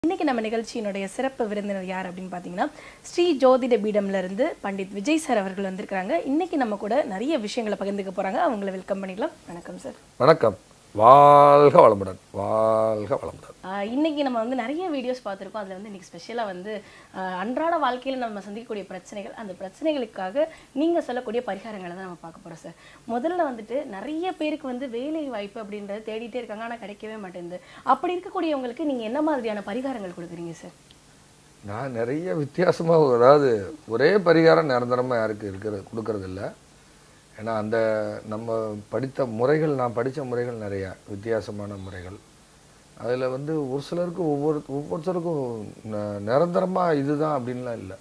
இன்னைக்கு நம்ம நிகழ்ச்சியினுடைய சிறப்பு விருந்தினர் யார் அப்படின்னு பார்த்தீங்கன்னா ஸ்ரீ ஜோதிட பீடம்ல இருந்து பண்டித் விஜய் சார் அவர்கள் வந்திருக்காங்க இன்னைக்கு நம்ம கூட நிறைய விஷயங்களை பகிர்ந்துக்க போறாங்க அவங்கள வெல்கம் பண்ணிக்கலாம் வணக்கம் சார் வணக்கம் வாழ்க வளமுடன் வாழ்க வளமுடன் ஆஹ் இன்னைக்கு நம்ம வந்து நிறைய வீடியோஸ் பார்த்துருக்கோம் அதில் வந்து இன்னைக்கு ஸ்பெஷலாக வந்து ஆஹ் அன்றாட வாழ்க்கையில் நம்ம சந்திக்கக்கூடிய பிரச்சனைகள் அந்த பிரச்சனைகளுக்காக நீங்கள் சொல்லக்கூடிய பரிகாரங்களை தான் நம்ம பார்க்க போகிறோம் சார் முதல்ல வந்துட்டு நிறைய பேருக்கு வந்து வேலை வாய்ப்பு அப்படின்றத தேடிட்டே இருக்காங்க ஆனால் கிடைக்கவே மாட்டேங்குது அப்படி இருக்கக்கூடியவங்களுக்கு நீங்கள் என்ன மாதிரியான பரிகாரங்கள் கொடுக்குறீங்க சார் நான் நிறைய வித்தியாசமாக அதாவது ஒரே பரிகாரம் நிரந்தரமாக யாருக்கு இருக்கிறது கொடுக்கறது இல்ல ஏன்னா அந்த நம்ம படித்த முறைகள் நான் படித்த முறைகள் நிறையா வித்தியாசமான முறைகள் அதில் வந்து ஒரு சிலருக்கு ஒவ்வொரு ஒவ்வொருத்தருக்கும் ந- நிரந்தரமா இதுதான் அப்படின்லாம் இல்லை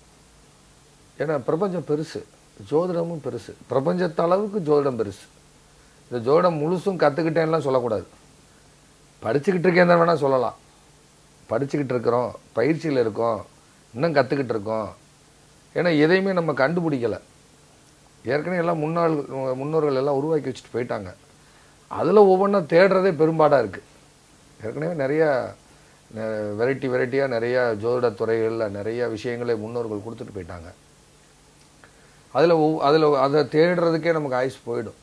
ஏன்னா பிரபஞ்சம் பெருசு ஜோதிடமும் பெருசு பிரபஞ்சத்த அளவுக்கு ஜோதிடம் பெருசு இந்த ஜோதிடம் முழுசும் கற்றுக்கிட்டேன்லாம் சொல்லக்கூடாது படிச்சுக்கிட்டு இருக்கேன் தான் வேணால் சொல்லலாம் படிச்சுக்கிட்டு இருக்கிறோம் பயிற்சியில் இருக்கோம் இன்னும் கற்றுக்கிட்டு இருக்கோம் ஏன்னா எதையுமே நம்ம கண்டுபிடிக்கலை ஏற்கனவே எல்லாம் முன்னாள் முன்னோர்கள் எல்லாம் உருவாக்கி வச்சுட்டு போயிட்டாங்க அதில் ஒவ்வொன்றா தேடுறதே பெரும்பாடாக இருக்குது ஏற்கனவே நிறைய வெரைட்டி வெரைட்டியாக நிறைய ஜோதிட துறைகளில் நிறைய விஷயங்களை முன்னோர்கள் கொடுத்துட்டு போயிட்டாங்க அதில் ஒவ் அதில் அதை தேடுறதுக்கே நமக்கு ஆயுஸ் போயிடும்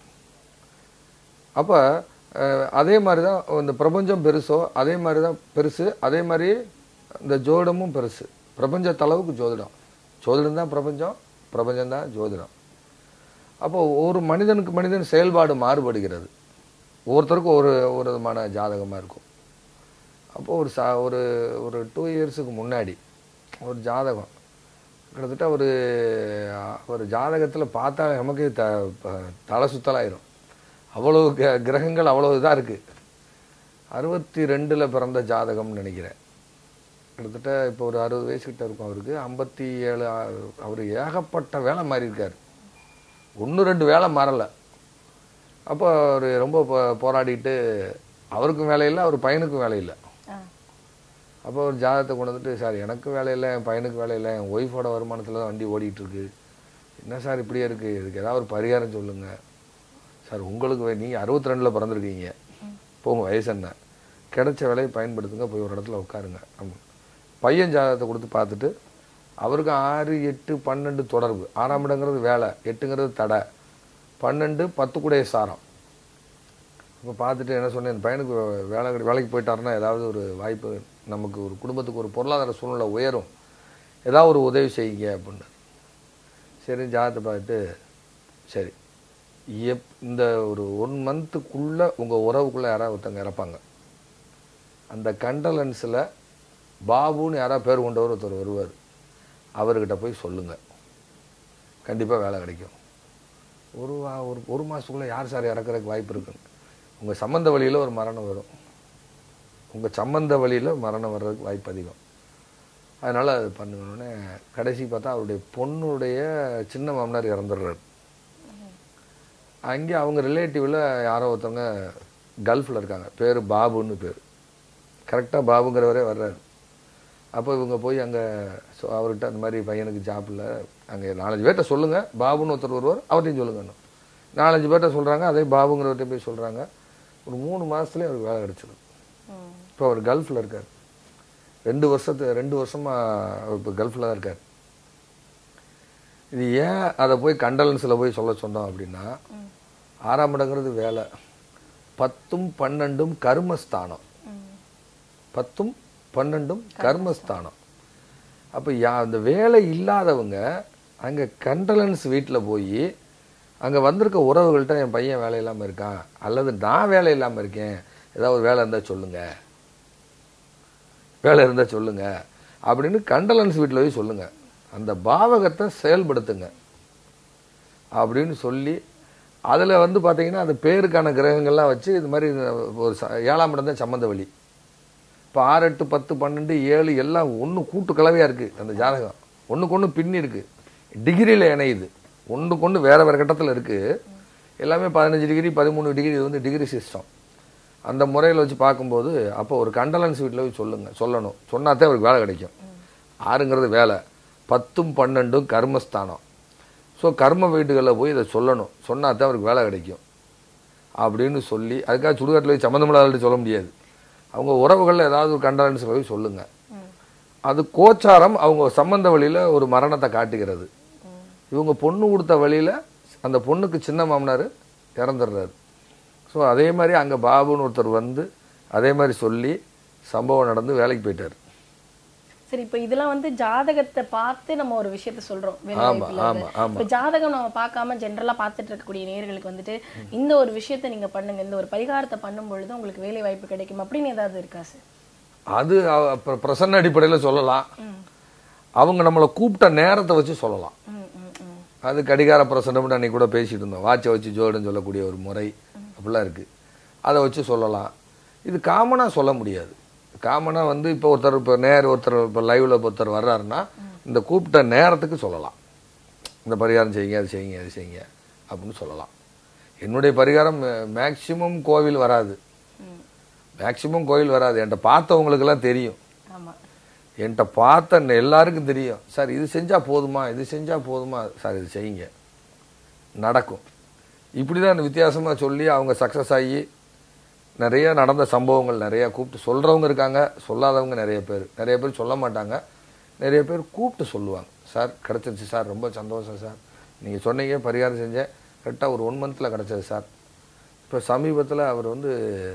அப்போ அதே மாதிரி தான் இந்த பிரபஞ்சம் பெருசோ அதே மாதிரி தான் பெருசு அதே மாதிரி இந்த ஜோதிடமும் பெருசு பிரபஞ்சத்தளவுக்கு ஜோதிடம் ஜோதிடம் தான் பிரபஞ்சம் பிரபஞ்சம் தான் ஜோதிடம் அப்போ ஒரு மனிதனுக்கு மனிதன் செயல்பாடு மாறுபடுகிறது ஒவ்வொருத்தருக்கும் ஒரு ஒரு விதமான ஜாதகமாக இருக்கும் அப்போ ஒரு சா ஒரு ஒரு டூ இயர்ஸுக்கு முன்னாடி ஒரு ஜாதகம் கிட்டத்தட்ட ஒரு ஒரு ஜாதகத்தில் பார்த்தா நமக்கு த ப- தலை சுத்தலாயிரும் அவ்வளோ க- கிரகங்கள் அவ்வளோ இதாக இருக்குது அறுபத்தி ரெண்டில் பிறந்த ஜாதகம்னு நினைக்கிறேன் கிட்டத்தட்ட இப்போ ஒரு அறுபது வயசுக்கிட்ட இருக்கும் அவருக்கு ஐம்பத்தி ஏழு அவர் ஏகப்பட்ட வேலை மாறி இருக்கார் ஒன்று ரெண்டு வேலை மாறலை அப்போ அவர் ரொம்ப போ- போராடிட்டு அவருக்கும் வேலை இல்லை அவர் பையனுக்கும் வேலை இல்லை ஆ அப்போ ஒரு ஜாதகத்தை கொண்டு வந்துட்டு சார் எனக்கு வேலை இல்லை என் பையனுக்கு வேலை இல்லை என் ஒய்ஃபோட வருமானத்தில் தான் வண்டி ஓடிட்டு இருக்கு என்ன சார் இப்படியே இருக்கு இதுக்கு ஏதாவது ஒரு பரிகாரம் சொல்லுங்க சார் உங்களுக்கு வே- நீங்க அறுபத்தி ரெண்டில் பிறந்திருக்கீங்க போங்க வயசு என்ன கிடைச்ச வேலையை பயன்படுத்துங்க போய் ஒரு இடத்துல உட்காருங்க ஆமாம் பையன் ஜாதகத்தை கொடுத்து பார்த்துட்டு அவருக்கு ஆறு எட்டு பன்னெண்டு தொடர்பு ஆறாம் இடங்கிறது வேலை எட்டுங்கிறது தடை பன்னெண்டு பத்து கூடைய சாரம் இப்போ பார்த்துட்டு என்ன சொன்னேன் என் பையனுக்கு வேலை கிடை- வேலைக்கு போயிட்டாருன்னா ஏதாவது ஒரு வாய்ப்பு நமக்கு ஒரு குடும்பத்துக்கு ஒரு பொருளாதார சூழ்நிலை உயரும் ஏதாவது ஒரு உதவி செய்யுங்க அப்படின்னு சரி ஜாதகத்தை பார்த்துட்டு சரி எப் இந்த ஒரு ஒன் மந்த்துக்குள்ளே உங்கள் உறவுக்குள்ளே யாராவது ஒருத்தங்க இறப்பாங்க அந்த கண்டலன்ஸில் பாபுன்னு யாராவது பேர் கொண்டவர் ஒருத்தர் வருவார் அவர்கிட்ட போய் சொல்லுங்கள் கண்டிப்பாக வேலை கிடைக்கும் ஒரு வா- ஒரு ஒரு மாதத்துக்குள்ளே யார் சார் இறக்குறதுக்கு வாய்ப்பு இருக்குன்னு உங்கள் சம்மந்த வழியில் ஒரு மரணம் வரும் உங்கள் சம்மந்த வழியில் மரணம் வர்றதுக்கு வாய்ப்பு அதிகம் அதனால் அது பண்ணுங்கன்னு கடைசி பார்த்தா அவருடைய பொண்ணுடைய சின்ன மாமனார் இறந்துடுறாரு அங்கே அவங்க ரிலேட்டிவில் யாரோ ஒருத்தவங்க கல்ஃபில் இருக்காங்க பேர் பாபுன்னு பேர் கரெக்டாக பாபுங்கிறவரே வர்றாரு அப்போ இவங்க போய் அங்கே அவர்கிட்ட அந்த மாதிரி பையனுக்கு ஜாப் இல்லை அங்கே நாலஞ்சு பேர்கிட்ட சொல்லுங்கள் பாபுன்னு ஒருத்தர் வருவார் அவர்கிட்டையும் சொல்லுங்கன்னு நாலஞ்சு பேர்கிட்ட சொல்கிறாங்க அதே பாபுங்கிறவர்கிட்ட போய் சொல்கிறாங்க ஒரு மூணு மாதத்துலேயே அவருக்கு வேலை கிடச்சிடும் ம் இப்போ அவர் கல்ஃபில் இருக்கார் ரெண்டு வருஷத்து ரெண்டு வருஷமாக அவர் இப்போ கல்ஃபில் தான் இருக்கார் இது ஏன் அதை போய் கண்டலன்ஸில் போய் சொல்ல சொன்னோம் அப்படின்னா ம் ஆறாம் இடங்கிறது வேலை பத்தும் பன்னெண்டும் கர்மஸ்தானம் ம் பத்தும் பன்னெண்டும் கர்மஸ்தானம் அப்போ யா அந்த வேலை இல்லாதவங்க அங்கே கண்டலன்ஸ் வீட்டில் போய் அங்கே வந்திருக்க உறவுகள்கிட்ட என் பையன் வேலை இல்லாமல் இருக்கான் அல்லது நான் வேலை இல்லாமல் இருக்கேன் ஏதாவது ஒரு வேலை இருந்தால் சொல்லுங்க வேலை இருந்தால் சொல்லுங்க அப்படின்னு கண்டலன்ஸ் வீட்டில் போய் சொல்லுங்க அந்த பாவகத்தை செயல்படுத்துங்க அப்படின்னு சொல்லி அதில் வந்து பார்த்தீங்கன்னா அந்த பேருக்கான கிரகங்கள்லாம் வச்சு இது மாதிரி ஒரு ச- ஏழாம் இடம் தான் சம்மந்த வழி இப்போ ஆறு எட்டு பத்து பன்னெண்டு ஏழு எல்லாம் ஒன்று கூட்டு கலவையாக இருக்குது அந்த ஜாதகம் ஒன்றுக்கு ஒன்று பின்னி இருக்குது டிகிரியில் இணையுது ஒன்றுக்கு ஒன்று வேறு வேறு கட்டத்தில் இருக்குது எல்லாமே பதினஞ்சு டிகிரி பதிமூணு டிகிரி இது வந்து டிகிரி சிஸ்டம் அந்த முறையில் வச்சு பார்க்கும்போது அப்போ ஒரு கண்டலன்ஸ் வீட்டில் போய் சொல்லுங்க சொல்லணும் சொன்னாதான் அவருக்கு வேலை கிடைக்கும் ஆறுங்கிறது வேலை பத்தும் பன்னெண்டும் கர்மஸ்தானம் ஸோ கர்ம வீட்டுகளில் போய் இதை சொல்லணும் சொன்னாதான் அவருக்கு வேலை கிடைக்கும் அப்படின்னு சொல்லி அதுக்காக சுடுகாட்டில் போய் சம்மந்தமில்லாத சொல்ல முடியாது அவங்க உறவுகளில் ஏதாவது ஒரு கண்டனன்ஸ் போய் சொல்லுங்கள் ம் அது கோச்சாரம் அவங்க சம்பந்த வழியில் ஒரு மரணத்தை காட்டுகிறது ம் இவங்க பொண்ணு கொடுத்த வழியில் அந்த பொண்ணுக்கு சின்ன மாமனார் இறந்துடுறாரு ஸோ அதே மாதிரி அங்கே பாபுன்னு ஒருத்தர் வந்து அதே மாதிரி சொல்லி சம்பவம் நடந்து வேலைக்கு போயிட்டார் சரி இப்போ இதெல்லாம் வந்து ஜாதகத்தை பார்த்து நம்ம ஒரு விஷயத்த சொல்றோம் வேலை ஆமா, வாய்ப்புல ஆமா, இருந்து. ஆமா. இப்போ ஜாதகம் நம்ம பார்க்காம ஜென்ரலா பார்த்துட்டு இருக்கக்கூடிய நேயர்களுக்கு வந்துட்டு இந்த ஒரு விஷயத்தை நீங்க பண்ணுங்க இந்த ஒரு பரிகாரத்தை பண்ணும் பொழுது உங்களுக்கு வேலை வாய்ப்பு கிடைக்கும் அப்படின்னு ஏதாவது இருக்கா சார் அது அவ- அப்புறம் பிரசன்ன அடிப்படையில் சொல்லலாம் ம் அவங்க நம்மளை கூப்பிட்ட நேரத்தை வச்சு சொல்லலாம் ம் ம் ம் அது கடிகார பிரசன்னம்னு அன்னைக்கு கூட பேசிட்டு இருந்தோம் வாட்சை வச்சு ஜோடுன்னு சொல்லக்கூடிய ஒரு முறை அப்படிலாம் இருக்குது அதை வச்சு சொல்லலாம் இது காமனாக சொல்ல முடியாது காமனாக வந்து இப்போ ஒருத்தர் இப்போ நேர் ஒருத்தர் இப்போ லைவில் ஒருத்தர் வர்றாருன்னா இந்த கூப்பிட்ட நேரத்துக்கு சொல்லலாம் இந்த பரிகாரம் செய்யுங்க அது செய்யுங்க அது செய்யுங்க அப்படின்னு சொல்லலாம் என்னுடைய பரிகாரம் மேக்சிமம் கோவில் வராது ம் மேக்சிமம் கோவில் வராது என்கிட்ட பார்த்தவங்களுக்கெல்லாம் தெரியும் ஆமா என்கிட்ட பார்த்த ந- எல்லாருக்கும் தெரியும் சார் இது செஞ்சால் போதுமா இது செஞ்சால் போதுமா சார் இது செய்யுங்க நடக்கும் இப்படி தான் வித்தியாசமாக சொல்லி அவங்க சக்ஸஸ் ஆகி நிறைய நடந்த சம்பவங்கள் நிறைய கூப்பிட்டு சொல்கிறவங்க இருக்காங்க சொல்லாதவங்க நிறைய பேர் நிறைய பேர் சொல்ல மாட்டாங்க நிறைய பேர் கூப்பிட்டு சொல்லுவாங்க சார் கிடச்சிருச்சு சார் ரொம்ப சந்தோஷம் சார் நீங்கள் சொன்னீங்க பரிகாரம் செஞ்சேன் கரெக்டாக ஒரு ஒன் மந்தில் கிடச்சது சார் இப்போ சமீபத்தில் அவர் வந்து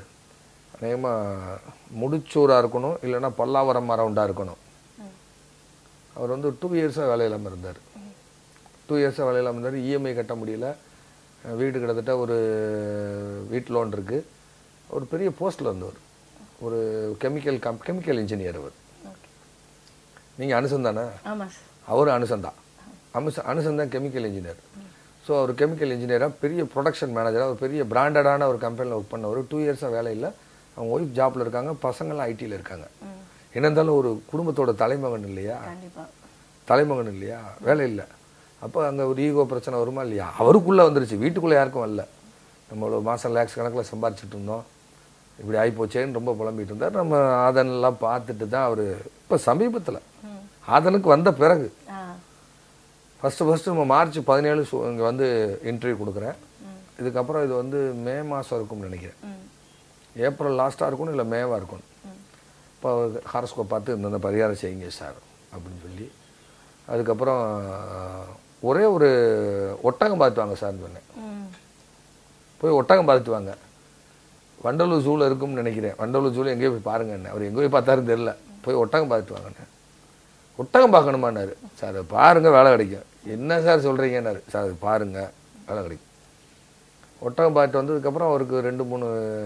அநேகமாக முடிச்சூராக இருக்கணும் இல்லைன்னா பல்லாவரம் ரவுண்டாக இருக்கணும் ம் அவர் வந்து டூ இயர்ஸாக வேலை இல்லாமல் இருந்தார் டூ இயர்ஸாக வேலை இல்லாமல் இருந்தார் இஎம்ஐ கட்ட முடியல அஹ் வீடு கிட்டத்தட்ட ஒரு வீட்டு லோன் இருக்குது ஒரு பெரிய போஸ்ட்டில் இருந்தவர் ஒரு கெமிக்கல் கம் கெமிக்கல் இன்ஜினியர் அவர் ஓகே நீங்கள் அனுசன் தானே ஆமா சார் அவர் அனுசந்தான் அனுச அனுசன் தான் கெமிக்கல் இன்ஜினியர் ஸோ அவர் கெமிக்கல் இன்ஜினியராக பெரிய ப்ரொடக்ஷன் மேனேஜராக ஒரு பெரிய பிராண்டடான ஒரு கம்பெனியில் ஒர்க் பண்ணவர் டூ இயர்ஸாக வேலை இல்லை அவங்க ஒய்ஃப் ஜாப்பில் இருக்காங்க பசங்கள்லாம் ஐடியில் இருக்காங்க ம் என்ன இருந்தாலும் ஒரு குடும்பத்தோட தலைமகன் இல்லையா கண்டிப்பா தலைமகன் இல்லையா வேலை இல்லை அப்போ அங்கே ஒரு ஈகோ பிரச்சனை வருமா இல்லையா அவருக்குள்ளே வந்துருச்சு வீட்டுக்குள்ளே யாருக்கும் வரல நம்ம ஒரு மாதம் லேக்ஸ் கணக்கில் சம்பாரிச்சிட்டு இருந்தோம் இப்படி ஆகிப்போச்சேன்னு ரொம்ப புலம்பிட்டு இருந்தார் நம்ம ஆதனெல்லாம் பார்த்துட்டு தான் அவர் இப்போ சமீபத்தில் ம் ஆதனுக்கு வந்த பிறகு ஆ ஃபஸ்ட்டு ஃபஸ்ட்டு நம்ம மார்ச் பதினேழு இங்கே வந்து இன்டர்வியூ கொடுக்குறேன் ம் இதுக்கப்புறம் இது வந்து மே மாதம் இருக்கும்னு நினைக்கிறேன் ம் ஏப்ரல் லாஸ்ட்டாக இருக்கணும் இல்லை மேவாக இருக்கணும் ம் இப்போ ஹாரஸ்கோப் பார்த்து இந்த பரிகாரம் செய்யுங்க சார் அப்படின்னு சொல்லி அதுக்கப்புறம் ஒரே ஒரு ஒட்டகம் பார்த்துட்டு வாங்க சார்னு சொன்னேன் ம் போய் ஒட்டகம் பார்த்துட்டு வாங்க வண்டலூர் ஜூவில் இருக்கும்னு நினைக்கிறேன் வண்டலூர் ஜூவில் எங்கேயோ போய் பாருங்க என்ன அவர் எங்கே போய் பார்த்தாருன்னு தெரில போய் ஒட்டகம் பார்த்துட்டு வாங்கண்ணே ஒட்டகம் பார்க்கணுமான்னாரு சார் அது பாருங்க வேலை கிடைக்கும் என்ன சார் சொல்கிறீங்கன்னாரு சார் அது பாருங்க வேலை கிடைக்கும் ஒட்டகம் பார்த்துட்டு வந்ததுக்கப்புறம் அவருக்கு ரெண்டு மூணு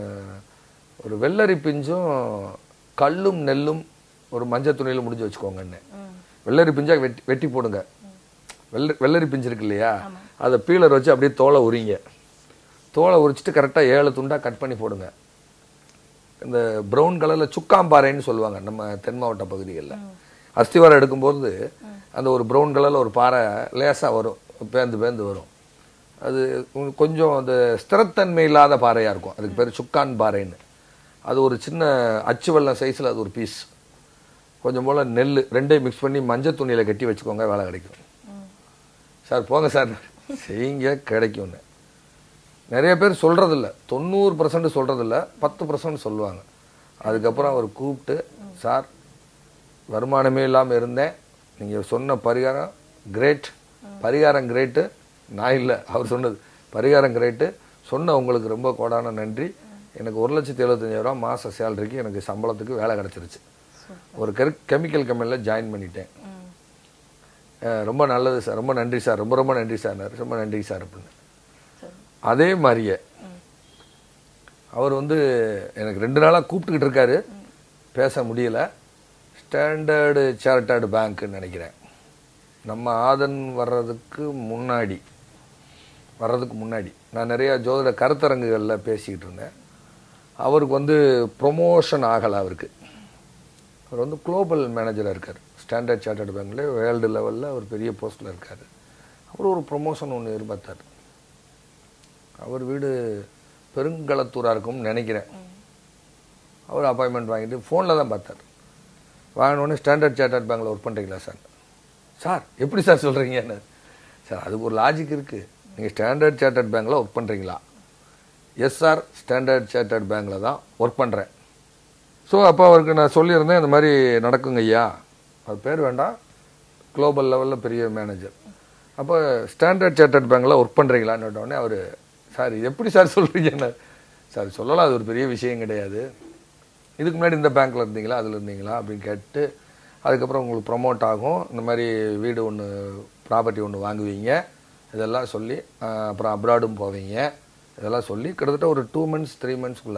ஒரு வெள்ளரி பிஞ்சும் கல்லும் நெல்லும் ஒரு மஞ்சள் துணியில் முடிஞ்சு வச்சுக்கோங்கன்னு ம் வெள்ளரி பிஞ்சா வெட்டி வெட்டி போடுங்க வெள்ளரி வெள்ளரி பிஞ்சு இருக்கு இல்லையா ஆமா. அதை பீலர் வச்சு அப்படியே தோலை உரிங்க தோலை உரிச்சிட்டு கரெக்டாக ஏழு துண்டா கட் பண்ணி போடுங்க இந்த ப்ரௌன் கலரில் சுக்காம்பாறைன்னு சொல்லுவாங்க நம்ம தென் மாவட்ட பகுதிகளில் அஸ்திவாரம் எடுக்கும்போது அந்த ஒரு ப்ரௌன் கலரில் ஒரு பாறை லேசாக வரும் பேந்து பேந்து வரும் அது உ- கொஞ்சம் அந்த ஸ்திரத்தன்மை இல்லாத பாறையாக இருக்கும் அதுக்கு பேர் சுக்கான் பாறைன்னு அது ஒரு சின்ன அச்சு வெள்ளம் சைஸில் அது ஒரு பீஸ் கொஞ்சம் போல் நெல் ரெண்டையும் மிக்ஸ் பண்ணி மஞ்சள் துணியில் கட்டி வச்சுக்கோங்க வேலை கிடைக்கும் ம் சார் போங்க சார் செய்யுங்க கிடைக்கும்னு நிறைய பேர் சொல்கிறதில்ல தொண்ணூறு பர்சன்ட் சொல்கிறதில்ல பத்து பர்சன்ட் சொல்லுவாங்க அதுக்கப்புறம் அவர் கூப்பிட்டு சார் வருமானமே இல்லாமல் இருந்தேன் நீங்கள் சொன்ன பரிகாரம் கிரேட் பரிகாரம் கிரேட்டு நான் இல்லை அவர் சொன்னது பரிகாரம் கிரேட்டு சொன்ன உங்களுக்கு ரொம்ப கோடான நன்றி எனக்கு ஒரு லட்சத்தி எழுபத்தஞ்சாயிரம் மாத சேலரிக்கு எனக்கு சம்பளத்துக்கு வேலை கிடச்சிருச்சு ஒரு கெமிக்கல் கம்பெனியில் ஜாயின் பண்ணிட்டேன் ம் அஹ் ரொம்ப நல்லது சார் ரொம்ப நன்றி சார் ரொம்ப ரொம்ப நன்றி சார் ரொம்ப நன்றி சார் அப்படின்னு சரி அதே மாதிரியே ம் அவர் வந்து எனக்கு ரெண்டு நாளாக கூப்பிட்டுக்கிட்டு இருக்காரு பேச முடியல ஸ்டாண்டர்டு சேரிட்டர்டு பேங்க்குன்னு நினைக்கிறேன் நம்ம ஆதன் வர்றதுக்கு முன்னாடி வர்றதுக்கு முன்னாடி நான் நிறைய ஜோதிட கருத்தரங்குகளில் பேசிக்கிட்டு இருந்தேன் அவருக்கு வந்து ப்ரொமோஷன் ஆகலை அவருக்கு அவர் வந்து குளோபல் மேனேஜராக இருக்கார் ஸ்டாண்டர்ட் சார்ட்டர்டு பேங்க்ல வேர்ல்டு லெவலில் ஒரு பெரிய போஸ்ட்டில் இருக்கார் அவர் ஒரு ப்ரொமோஷன் ஒன்று எதிர்பார்த்தார் அவர் வீடு பெருங்களத்தூராக இருக்கும்னு நினைக்கிறேன் அவர் அப்பாயின்மெண்ட் வாங்கிட்டு ஃபோனில் தான் பார்த்தார் வாங்கினோடனே ஸ்டாண்டர்ட் சார்ட்டர்ட் பேங்க்கில் ஒர்க் பண்ணுறீங்களா சார் சார் எப்படி சார் சொல்கிறீங்கன்னு சார் அதுக்கு ஒரு லாஜிக் இருக்குது நீங்கள் ஸ்டாண்டர்ட் சார்ட்டர்ட் பேங்க்கில் ஒர்க் பண்ணுறீங்களா எஸ் சார் ஸ்டாண்டர்ட் சார்ட்டர்ட் பேங்க்கில் தான் ஒர்க் பண்ணுறேன் ஸோ அப்போ அவருக்கு நான் சொல்லியிருந்தேன் இந்த மாதிரி நடக்குங்க ஐயா அது பேர் வேண்டாம் குளோபல் லெவலில் பெரிய மேனேஜர் அப்போ ஸ்டாண்டர்ட் சார்ட்டர்ட் பேங்க்கில் ஒர்க் பண்ணுறீங்களான்னு உடனே அவர் சார் இது எப்படி சார் சொல்கிறீங்கன்னு சார் சொல்லலாம் அது ஒரு பெரிய விஷயம் கிடையாது இதுக்கு முன்னாடி இந்த பேங்க்கில் இருந்தீங்களா அதில் இருந்தீங்களா அப்படின்னு கேட்டு அதுக்கப்புறம் உங்களுக்கு ப்ரொமோட் ஆகும் இந்த மாதிரி வீடு ஒன்று ப்ராப்பர்ட்டி ஒன்று வாங்குவீங்க இதெல்லாம் சொல்லி ஆஹ், அப்புறம் அப்ராடும் போவீங்க இதெல்லாம் சொல்லி கிட்டத்தட்ட ஒரு டூ மந்த்ஸ் த்ரீ மந்த்ஸ்க்குள்ளே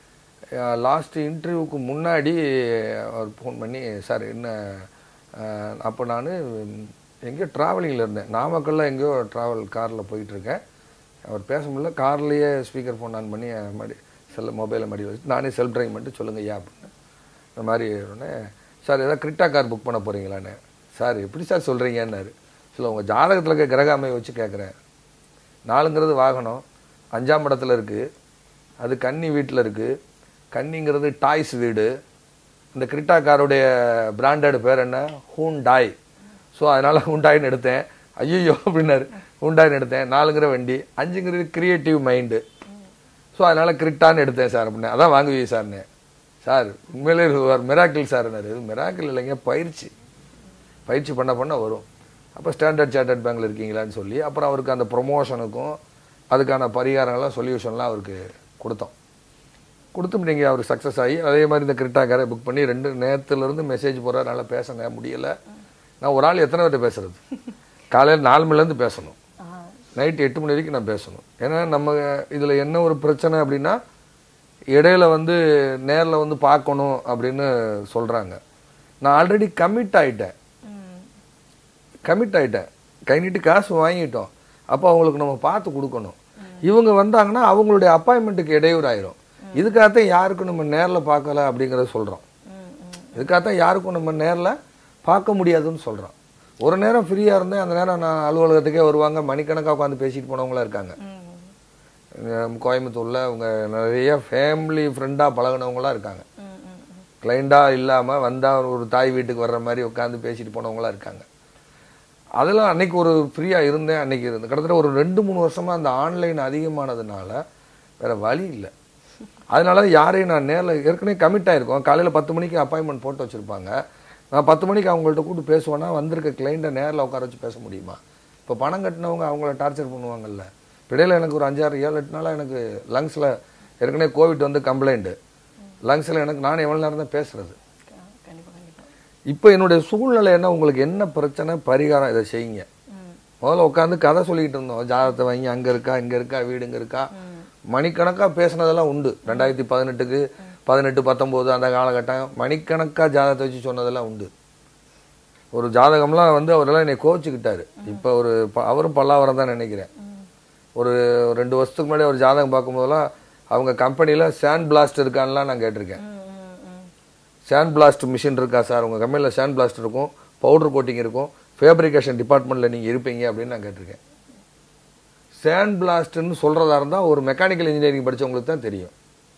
லாஸ்ட் இன்டர்வியூக்கு முன்னாடி அவர் ஃபோன் பண்ணி சார் என்ன ஆஹ், அப்போ நான் எங்கேயோ ட்ராவலிங்கில் இருந்தேன் நாமக்கல்ல எங்கேயோ ட்ராவல் காரில் போயிட்டுருக்கேன் அவர் பேச முடியல கார்லேயே ஸ்பீக்கர் ஃபோன் ஆன் பண்ணி மடி செல் மொபைலை மடி வச்சு நானே செல்ஃப் டிரைவ் பண்ணிட்டு சொல்லுங்க ஐயா அப்படின்னு இந்த மாதிரி உடனே சார் ஏதாவது கிரிட்டா கார் புக் பண்ண போகிறீங்களான்னு சார் எப்படி சார் சொல்கிறீங்கன்னாரு சில உங்கள் ஜாதகத்தில் இருக்க கிரக அமையை வச்சு கேட்குறேன் நாலுங்கிறது வாகனம் அஞ்சாம் இடத்துல இருக்குது அது கன்னி வீட்டில் இருக்குது கன்னிங்கிறது டாய்ஸ் வீடு இந்த கிரிட்டா காருடைய பிராண்டட் பேர் என்ன ஹூண்டாய் ஸோ அதனால் ஹூண்டாய்னு எடுத்தேன் ஐயோ அப்படின்னாரு ஹூண்டாய்னு எடுத்தேன் நாலுங்கிற வண்டி அஞ்சுங்கிறது கிரியேட்டிவ் மைண்டு ஸோ அதனால் கிரிட்டான்னு எடுத்தேன் சார் அப்படின்னு அதான் வாங்குவீங்க சார்னு சார் உண்மையிலே ஒரு மிராக்கிள் சார்னாரு இது மிராக்கிள் இல்லைங்க பயிற்சி பயிற்சி பண்ண பண்ண வரும் அப்போ ஸ்டாண்டர்ட் சார்ட்டர்ட் பேங்க்ல இருக்கீங்களான்னு சொல்லி அப்புறம் அவருக்கு அந்த ப்ரொமோஷனுக்கும் அதுக்கான பரிகாரங்கள்லாம் சொல்யூஷன்லாம் அவருக்கு கொடுத்தோம் கொடுத்து நீங்கள் அவர் சக்ஸஸ் ஆகி அதே மாதிரி இந்த கிரிட்டா காரை புக் பண்ணி ரெண்டு நேரத்துலேருந்து மெசேஜ் போகிறார் நல்லா பேச முடியல நான் ஒரு ஆள் எத்தனை பேர்ட்ட பேசுறது காலையில் நாலு மணிலேருந்து பேசணும் ஆ, நைட் எட்டு மணி வரைக்கும் நான் பேசணும் ஏன்னா நம்ம இதில் என்ன ஒரு பிரச்சனை அப்படின்னா இடையில வந்து நேரில் வந்து பார்க்கணும் அப்படின்னு சொல்கிறாங்க நான் ஆல்ரெடி கமிட் ஆயிட்டேன் ம், கமிட் ஆயிட்டேன் கை நீட்டி காசு வாங்கிட்டோம் அப்போ அவங்களுக்கு நம்ம பார்த்து கொடுக்கணும் இவங்க வந்தாங்கன்னா அவங்களுடைய அப்பாயின்மெண்ட்டுக்கு இடையூறு ஆயிரும் இதுக்காகத்தான் யாருக்கும் நம்ம நேரில் பார்க்கல அப்படிங்கிறத சொல்கிறோம் ம், ம். இதுக்காகத்தான் யாருக்கும் நம்ம நேரில் பார்க்க முடியாதுன்னு சொல்கிறோம் ஒரு நேரம் ஃப்ரீயாக இருந்தேன் அந்த நேரம் நான் அலுவலகத்துக்கே வருவாங்க மணிக்கணக்காக உட்காந்து பேசிட்டு போனவங்களா இருக்காங்க ம். அஹ் கோயம்புத்தூர்ல அவங்க நிறைய ஃபேமிலி ஃப்ரெண்டாக பழகுனவங்களாம் இருக்காங்க ம், ம், ம். கிளைண்டாக இல்லாமல் வந்தால் ஒரு தாய் வீட்டுக்கு வர்ற மாதிரி உட்காந்து பேசிட்டு போனவங்களாம் இருக்காங்க அதெல்லாம் அன்னைக்கு ஒரு ஃப்ரீயாக இருந்தேன் அன்னைக்கு இருந்தேன் கிட்டத்தட்ட ஒரு ரெண்டு மூணு வருஷமா அந்த ஆன்லைன் அதிகமானதுனால வேற வழி இல்லை அதனால யாரையும் நான் நேரில் ஏற்கனவே கமிட் ஆயிருக்கோம் காலையில் பத்து மணிக்கு அப்பாயின்மெண்ட் போட்டு வச்சுருப்பாங்க நான் பத்து மணிக்கு அவங்கள்ட்ட கூப்பிட்டு பேசுவேன்னா வந்திருக்க கிளைண்ட்டை நேரில் உட்கார வச்சு பேச முடியுமா இப்போ பணம் கட்டினவங்க அவங்கள டார்ச்சர் பண்ணுவாங்கல்ல இடையில எனக்கு ஒரு அஞ்சாறு ஏழு எட்டு நாளாக எனக்கு லங்ஸில் ஏற்கனவே கோவிட் வந்து கம்ப்ளைண்ட்டு லங்ஸில் எனக்கு நான் எவ்வளோ நேரம் தான் பேசுறது க- கண்டிப்பா கண்டிப்பா இப்போ என்னுடைய சூழ்நிலை என்ன உங்களுக்கு என்ன பிரச்சனை பரிகாரம் இதை செய்யுங்க ம், முதல்ல உட்காந்து கதை சொல்லிக்கிட்டு இருந்தோம் ஜாதகத்தை வாங்கி அங்கே இருக்கா இங்கே இருக்கா வீடு இங்கே இருக்கா ம். மணிக்கணக்காக பேசுனதெல்லாம் உண்டு ரெண்டாயிரத்தி பதினெட்டுக்கு பதினெட்டு பத்தொம்போது அந்த காலகட்டம் மணிக்கணக்காக ஜாதகத்தை வச்சு சொன்னதெல்லாம் உண்டு ஒரு ஜாதகம்லாம் வந்து அவரெல்லாம் என்னை கோச்சிக்கிட்டாரு இப்போ ஒரு ப- அவரும் பல்லாவரம் தான் நினைக்கிறேன் ஒரு ரெண்டு வருஷத்துக்கு முன்னாடி ஒரு ஜாதகம் பார்க்கும்போதெல்லாம் அவங்க கம்பெனியில் சேண்ட் பிளாஸ்ட் இருக்கான்லாம் நான் கேட்டிருக்கேன் ம், ம், ம். சேண்ட் பிளாஸ்ட் மிஷின் இருக்கா சார் உங்கள் கம்பெனியில் சேண்ட் பிளாஸ்ட் இருக்கும் பவுடர் கோட்டிங் இருக்கும் ஃபேப்ரிகேஷன் டிபார்ட்மெண்ட்டில் நீங்கள் இருப்பீங்க அப்படின்னு நான் கேட்டிருக்கேன் சேண்ட் பிளாஸ்ட்னு சொல்கிறதா இருந்தால் ஒரு மெக்கானிக்கல் இன்ஜினியரிங் படிச்சவங்களுக்கு தான் தெரியும்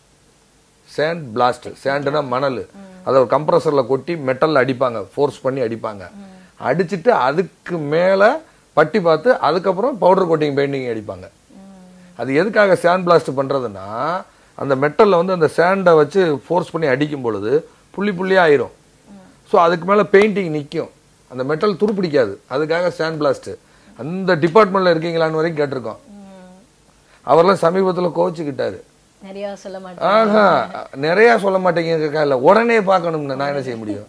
சேண்ட் பிளாஸ்ட் சேண்டுனா மணல் அதை ஒரு கம்ப்ரஸரில் கொட்டி மெட்டலில் அடிப்பாங்க ஃபோர்ஸ் பண்ணி அடிப்பாங்க அடிச்சிட்டு அதுக்கு மேலே பட்டி பார்த்து அதுக்கப்புறம் பவுடர் கோட்டிங் பெயிண்டிங் அடிப்பாங்க அது எதுக்காக சேண்ட் பிளாஸ்ட் பண்ணுறதுன்னா அந்த மெட்டலில் வந்து அந்த சேண்டை வச்சு ஃபோர்ஸ் பண்ணி அடிக்கும் பொழுது புள்ளி புள்ளியாக ஆயிரும் ஸோ அதுக்கு மேலே பெயிண்டிங் நிற்கும் அந்த மெட்டல் துருப்பிடிக்காது அதுக்காக சேண்ட் பிளாஸ்ட் அந்த டிபார்ட்மெண்ட்டில் இருக்கீங்களான்னு வரைக்கும் கேட்டிருக்கோம் ம். அவர்லாம் சமீபத்தில் கோச்சுக்கிட்டாரு நிறைய சொல்ல மாட்டேன் ஆஹா நிறைய சொல்ல மாட்டேங்க இல்லை உடனே பார்க்கணும்னு நான் என்ன செய்ய முடியும்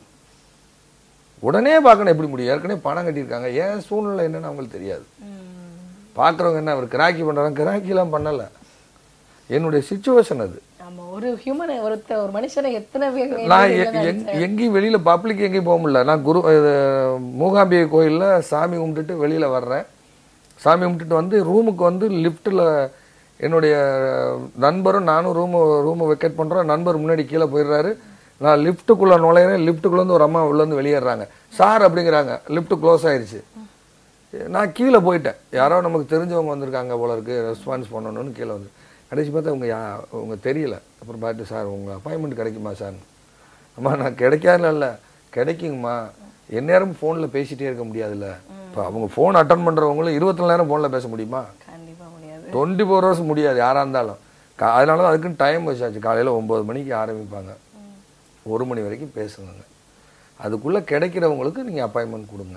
உடனே பார்க்கணும் எப்படி முடியும் ஏற்கனவே பணம் கட்டியிருக்காங்க ஏன் சூழ்நிலை என்னன்னு அவங்களுக்கு தெரியாது ம். பார்க்குறவங்க என்ன அவர் கிராக்கி பண்ணுறாங்க கிராக்கிலாம் பண்ணலை என்னுடைய சுச்சுவேஷன் அது ஆமா ஒரு ஹியூமன் ஒருத்த ஒரு மனுஷனை எத்தனை பேர் நான் என்ன எ- இல்லைன்னு எங்- எங்கேயும் வெளியில பப்ளிக் எங்கேயும் போக முடியல நான் குரு இது, மூகாம்பிகை கோயில்ல சாமி கும்பிட்டுட்டு வெளியில வர்றேன் சாமி கும்பிட்டுட்டு வந்து ரூமுக்கு வந்து லிஃப்ட்டில் என்னுடைய நண்பரும் நானும் ரூமு ரூமை வெக்கேட் பண்றோம் நண்பர் முன்னாடி கீழே போயிடுறாரு நான் லிஃப்ட்டுக்குள்ள நுழையிறேன் லிஃப்ட்டுக்குள்ள இருந்து ஒரு அம்மா உள்ள இருந்து வெளியேறாங்க சார் அப்படிங்கிறாங்க லிஃப்ட் க்ளோஸ் ஆயிருச்சு நான் கீழே போயிட்டேன் யாரோ நமக்கு தெரிஞ்சவங்க வந்திருக்காங்க போல இருக்கு ரெஸ்பான்ஸ் பண்ணணும்னு கீழே வந்து கடைசி பார்த்தா உங்க யா உங்க தெரியல அப்புறம் பார்த்து சார் உங்க அப்பாயின்மெண்ட் கிடைக்குமா சார் அம்மா நான் கிடைக்காதுல இல்லை கிடைக்குங்கம்மா எந்நேரம் ஃபோனில் பேசிட்டே இருக்க முடியாதுல்ல இப்போ அவங்க ஃபோன் அட்டன் பண்ணுறவங்களும் இருபத்தி நாலு நேரம் ஃபோனில் பேச முடியுமா கண்டிப்பா முடியாது டுவெண்ட்டி ஃபோர் ஹவர்ஸ் முடியாது யாராக இருந்தாலும் கா- அதனால தான் அதுக்குன்னு டைம் வச்சாச்சு காலையில் ஒம்பது மணிக்கு ஆரம்பிப்பாங்க ஒரு மணி வரைக்கும் பேசுங்க அதுக்குள்ளே கிடைக்கிறவங்களுக்கு நீங்கள் அப்பாயின்மெண்ட் கொடுங்க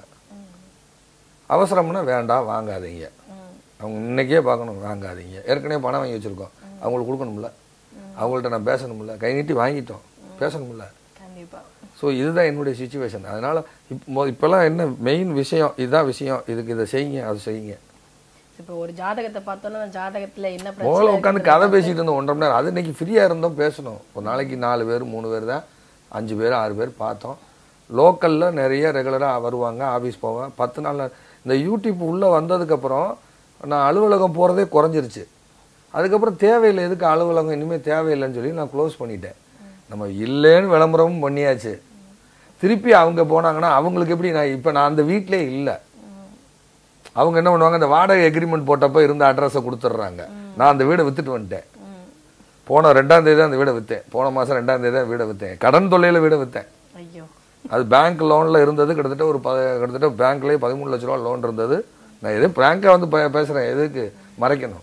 அவசரம்னா வேண்டாம் வாங்காதீங்க ம். அவங்க இன்னைக்கே பார்க்கணும் வாங்காதீங்க ஏற்கனவே பணம் வாங்கி வச்சுருக்கோம் அவங்களுக்கு கொடுக்கணும்ல அவங்கள்ட்ட நான் பேசணும்ல கை நீட்டி வாங்கிட்டோம் பேசணும்ல கண்டிப்பா ஸோ இதுதான் என்னுடைய சுச்சுவேஷன் அதனால் இப்போ இப்போல்லாம் என்ன மெயின் விஷயம் இதுதான் விஷயம் இதுக்கு இதை செய்யுங்க அதை செய்யுங்க இப்போ ஒரு ஜாதகத்தை பார்த்தோன்னா அந்த ஜாதகத்துல என்ன முதல்ல பிரச்சனை உட்காந்து கதை பேசிட்டு இருந்தோம் ஒன்றரை மணி நேரம் அது இன்னைக்கு ஃப்ரீயாக இருந்தோம் பேசணும் ஒரு நாளைக்கு நாலு பேர் மூணு பேர் தான் அஞ்சு பேர் ஆறு பேர் பார்த்தோம் லோக்கலில் நிறைய ரெகுலராக வருவாங்க ஆஃபீஸ் போவேன் பத்து நாள் இந்த யூடியூப் உள்ளே வந்ததுக்கப்புறம் நான் அலுவலகம் போகிறதே குறைஞ்சிருச்சு அதுக்கப்புறம் தேவையில்லை எதுக்கு அலுவலகம் இனிமேல் தேவையில்லைன்னு சொல்லி நான் க்ளோஸ் பண்ணிட்டேன் நம்ம இல்லைன்னு விளம்பரமும் பண்ணியாச்சு திருப்பி அவங்க போனாங்கன்னா அவங்களுக்கு எப்படி நான் இப்போ நான் அந்த வீட்டிலே இல்லை அவங்க என்ன பண்ணுவாங்க இந்த வாடகை எக்ரிமெண்ட் போட்டப்போ இருந்த அட்ரஸை கொடுத்துட்றாங்க நான் அந்த வீடை வித்துட்டு வந்துட்டேன் ம். போன ரெண்டாம் தேதி தான் அந்த வீடை விற்றேன் போன மாதம் ரெண்டாம் தேதி தான் வீடை விற்றேன் கடன் தொல்லையில் வீடை விற்றேன் ஐயோ அது பேங்க் லோனில் இருந்தது கிட்டத்தட்ட ஒரு ப கிட்டத்தட்ட பேங்க்லேயே பதிமூணு லட்ச ரூபா லோன் இருந்தது நான் எதோ பேங்க்கை வந்து பே பேசுகிறேன் எதுக்கு மறைக்கணும்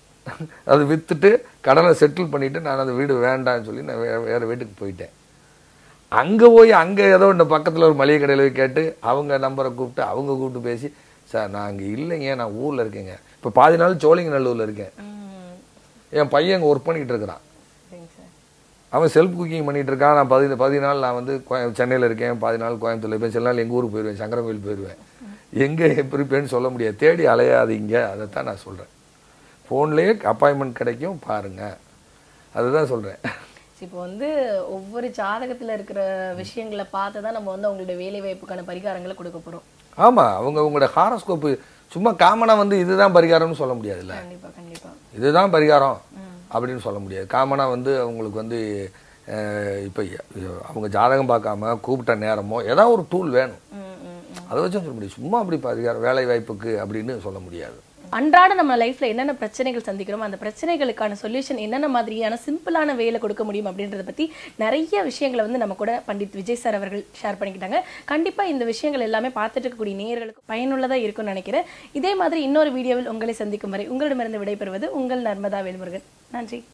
அது விற்றுட்டு கடனை செட்டில் பண்ணிவிட்டு நான் அந்த வீடு வேண்டாம்னு சொல்லி நான் வே வேறு வீட்டுக்கு போயிட்டேன் அங்கே போய் அங்கே ஏதோ இந்த பக்கத்தில் ஒரு மளிகை கடையில் போய் கேட்டு அவங்க நம்பரை கூப்பிட்டு அவங்க கூப்பிட்டு பேசி சார் நான் அங்கே இல்லைங்க நான் ஊரில் இருக்கேங்க இப்போ பாதி நாள் சோழிங்கநல்லூரில் இருக்கேன் ம் என் பையன் அங்கே ஒர்க் பண்ணிக்கிட்டு இருக்கிறான் சரிங்க சார் அவன் செல்ஃப் குக்கிங் பண்ணிட்டு இருக்கான் நான் பதி பதி நாள் நான் வந்து கோய- சென்னையில் இருக்கேன் பாதி நாள் கோயம்புத்தூர்ல இருப்பேன் சில நாள் எங்கள் ஊருக்கு போயிடுவேன் சங்கரன் கோயில் போயிடுவேன் எங்கே எப்படி இருப்பேன்னு சொல்ல முடியாது தேடி அலையாதீங்க அதைத்தான் நான் சொல்கிறேன் ஃபோன்லேயே அப்பாயின்மெண்ட் கிடைக்கும் பாருங்க அதுதான் சொல்கிறேன் இப்போ வந்து ஒவ்வொரு ஜாதகத்துல இருக்கிற விஷயங்களை பார்த்து தான் நம்ம வந்து அவங்களுடைய வேலை வாய்ப்புக்கான பரிகாரங்களை கொடுக்க போறோம் ஆமாம் அவங்க உங்களோட ஹாரோஸ்கோப்பு சும்மா காமனாக வந்து இதுதான் பரிகாரம்னு சொல்ல முடியாதுல்ல கண்டிப்பா கண்டிப்பா இதுதான் பரிகாரம் ம். அப்படின்னு சொல்ல முடியாது காமனாக வந்து அவங்களுக்கு வந்து இப்போ அவங்க ஜாதகம் பார்க்காம கூப்பிட்ட நேரமோ ஏதாவது ஒரு டூல் வேணும் ம், ம், ம். அதை வச்சு சொல்ல முடியும் சும்மா அப்படி பரிகாரம் வேலை வாய்ப்புக்கு அப்படின்னு சொல்ல முடியாது அன்றாட நம்ம லைஃப்ல என்னென்ன பிரச்சனைகள் சந்திக்கிறோம் அந்த பிரச்சனைகளுக்கான சொல்யூஷன் என்னென்ன மாதிரியான சிம்பிளான வேலை கொடுக்க முடியும் அப்படின்றத பத்தி நிறைய விஷயங்களை வந்து நம்ம கூட பண்டித் விஜய் சார் அவர்கள் ஷேர் பண்ணிக்கிட்டாங்க கண்டிப்பா இந்த விஷயங்கள் எல்லாமே பார்த்துட்டு இருக்கக்கூடிய நேயர்களுக்கு பயனுள்ளதா இருக்கும்னு நினைக்கிறேன் இதே மாதிரி இன்னொரு வீடியோவில் உங்களை சந்திக்கும் வரை உங்களிடமிருந்து விடைபெறுவது உங்கள் நர்மதா வேல்முருகன் நன்றி